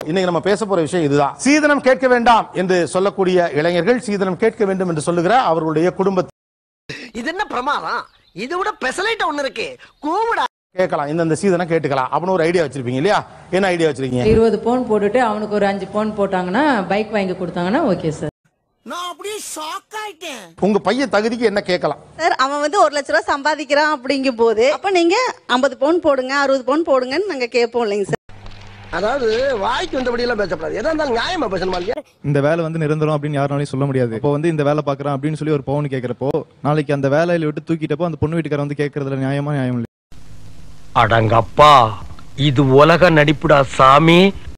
இன்னைக்கு நம்ம பேச போற விஷயம் இதுதான் சீதனம் கேட்க வேண்டாம் என்று சொல்லக்கூடிய இளைஞர்கள் சீதனம் கேட்க வேண்டும் என்று சொல்லுகிற அவர்களுடைய குடும்ப இது என்ன பிரமாதம் இது விட பெசலைட் ஒண்ணு இருக்கு கூவுடா கேட்கலாம் இந்த சீதனம் கேட்டுக்கலாம் அப்படின்னு ஒரு ஐடியா வச்சிருப்பீங்க இல்லையா என்ன ஐடியா வச்சிருக்கீங்க இருபது பவுன் போட்டுட்டு அவனுக்கு ஒரு அஞ்சு பவுன் போட்டாங்கன்னா பைக் வாங்கி கொடுத்தாங்கன்னா ஓகே சார் நான் அப்படியே ஷாக் ஆயிட்டேன் உங்க பையன் தகுதிக்கு என்ன கேட்கலாம் சார் அவன் வந்து ஒரு லட்ச ரூபா சம்பாதிக்கிறான் அப்படிங்கும் போது அப்ப நீங்க ஐம்பது பவுன் போடுங்க அறுபது பவுன் போடுங்கன்னு நாங்க கேட்போம் இல்லைங்க சார் அதாவது வாய்க்கு வந்தபடி எல்லாம் பேசக்கூடாது எதா இருந்தாலும் நியாயமா பேசணுமா இல்லையா இந்த வேலை வந்து நிரந்தரம் அப்படின்னு யாருனாலையும் சொல்ல முடியாது இப்போ வந்து இந்த வேலை பார்க்குறான் அப்படின்னு சொல்லி ஒரு பவுன் கேட்குறப்போ நாளைக்கு அந்த வேலையில விட்டு தூக்கிட்டப்போ அந்த பொண்ணு வீட்டுக்காரர் வந்து கேட்கறதுல நியாயமா நியாயம் இல்லை அடங்கப்பா இது உலக நடிப்புடா சாமி